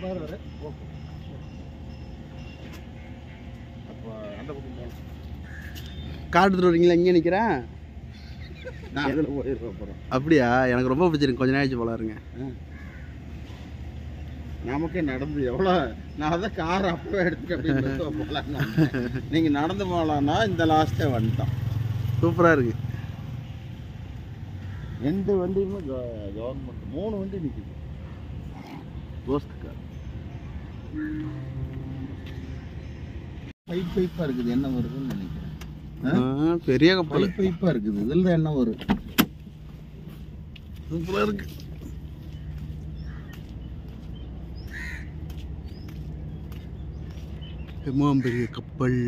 பாரு வர ஓகே அப்போ அந்த பக்கம் போகலாம் கார் எடுத்துட்டு வரீங்களா இங்கே நிற்கிறேன் நான் அதில் போயிடுறேன் அப்புறம் அப்படியா எனக்கு ரொம்ப பிடிச்சிருக்கு கொஞ்ச நேரம் போல இருங்க நமக்கே நடந்து எவ்வளோ நான் அதான் கார் அப்பவே எடுத்துட்டு அப்படியே மெதுவா போகலான்னு வந்தேன். நீங்க நடந்து போகலான்னா இந்த லாஸ்ட்டே வந்துட்டோம் சூப்பராக இருக்கு ரெண்டு வண்டியுமே கவர்மெண்ட் மூணு வண்டி நிற்குது கோஸ்ட் கார் பைப் பைப்பாக இருக்குது என்ன வருதுன்னு நினைக்கிறேன் ஆ, பெரிய கப்பல் பைப் பைப்பாக இருக்குது இதில் தான் என்ன வரும் சூப்பராக இருக்கு எம்மாம் பெரிய கப்பல்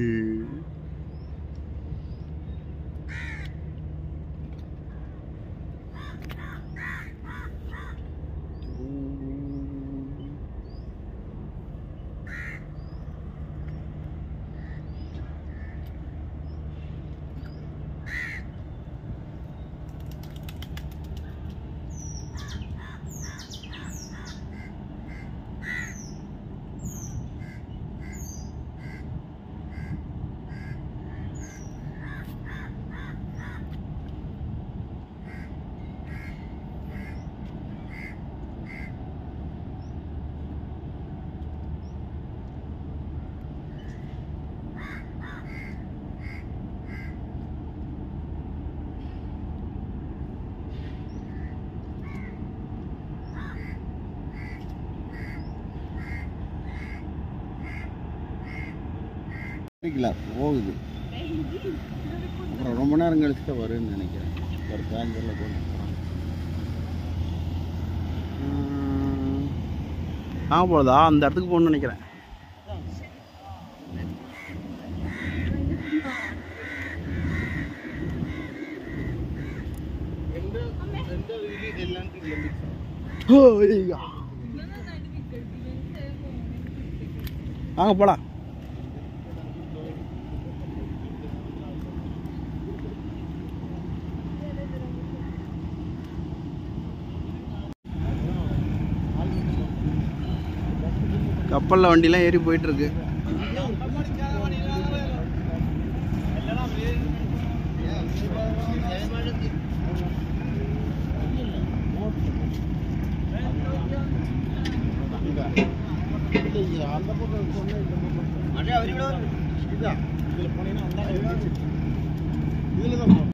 கிளாஸ் போகுது அப்புறம் ரொம்ப நேரம் கழிச்சு தான் வரும்னு நினைக்கிறேன் ஒரு பேஞ்சரில் கொண்டு போகிறாங்க ஆ போதா அந்த இடத்துக்கு போகணும்னு நினைக்கிறேன் வாங்க போலாம் கப்பலில் வண்டிலாம் ஏறி போயிட்டு இருக்கு அந்த பக்கம் சொன்னா இந்த பக்கம் இதான் இதில் போனீங்கன்னா இதில் தான் போகணும்